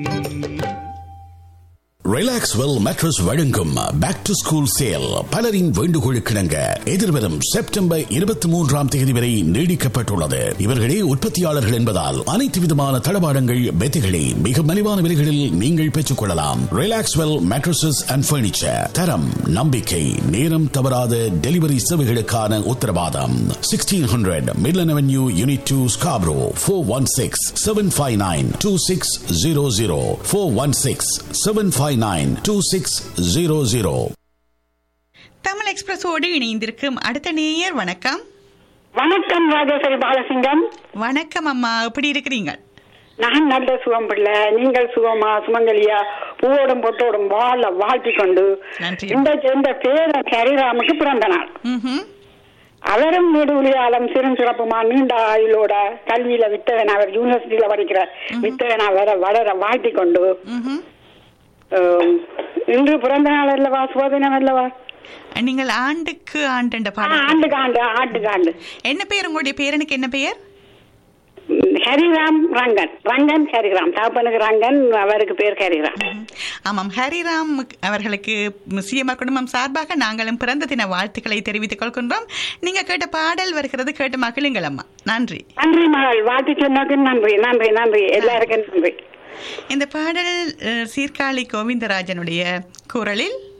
Relax well mattress வழங்கும் back to school sale பலரின் வேண்டுகோளுக்கிணங்க எதிர்வரும் செப்டம்பர் இருபத்தி மூன்றாம் தேதி வரை நீடிக்கப்பட்டுள்ளது இவர்களே உற்பத்தியாளர்கள் என்பதால் அனைத்து விதமான தளபாடங்கள் பெத்திகளை மிக மலிவான விலைகளில் நீங்கள் பெற்றுக் கொள்ளலாம் relax well mattresses and furniture தரம் நம்பிக்கை நேரம் தவறாத டெலிவரி சேவைகளுக்கான உத்தரவாதம் sixteen hundred Midland avenue unit two Scarborough four one six seven five nine two six zero zero four one six seven five nine two six zero zero Tamil எக்ஸ்பிரஸோடு இணைந்திருக்கும் அடுத்த நேயர் வணக்கம் வணக்கம் ராஜேஸ்வரி பாலசிங்கம் வணக்கம் அம்மா எப்படி இருக்கிறீங்க நான் நல்ல சுகம் பிள்ளை நீங்கள் சுகமா சுமங்கலியா பூவோடும் பொட்டோடும் வாழ வாழ்த்தி கொண்டு நன்றி. இந்த இந்த பேர ஹரிராமுக்கு பிறந்த நாள் ம்ஹும். அவரும் நெடுவுலியாலம் சிறும் சிறப்புமா நீண்ட ஆயுளோட கல்வியில வித்தகன் அவர் யூனிவர்சிட்டியில படிக்கிற வித்தகன் வர வளர வாழ்த்தி கொண்டு ம்ஹும். ஆம், இன்று பிறந்த நாள் அல்லவா சுபதினம் அல்லவா நீங்கள் ஆண்டுக்கு ஆண்டு ஆ, பாடல் ஆண்டுக்கு ஆண்டு ஆண்டுக்கு ஆண்டு என்ன பெயர் உங்களுடைய பேரனுக்கு என்ன பெயர் ம், ஹரிராம் ரங்கன் ரங்கன் ஹரிராம் தாப்பனுக்கு ரங்கன் அவருக்கு பேர் ஹரிராம் ம்ஹும். ஆமாம் ஹரிராம் அவர்களுக்கு சிஎம்ஆர் குடும்பம் சார்பாக நாங்களும் பிறந்த தின வாழ்த்துக்களை தெரிவித்துக் கொள்கின்றோம் நீங்க கேட்ட பாடல் வருகிறது கேட்டு மகிழுங்கள் அம்மா நன்றி நன்றி மகள் வாழ்த்து சொன்னதுக்கு நன்றி நன்றி நன்றி எல்லாருக்கும் நன்றி இந்த பாடல் அஹ், சீர்காழி கோவிந்தராஜனுடைய குரலில்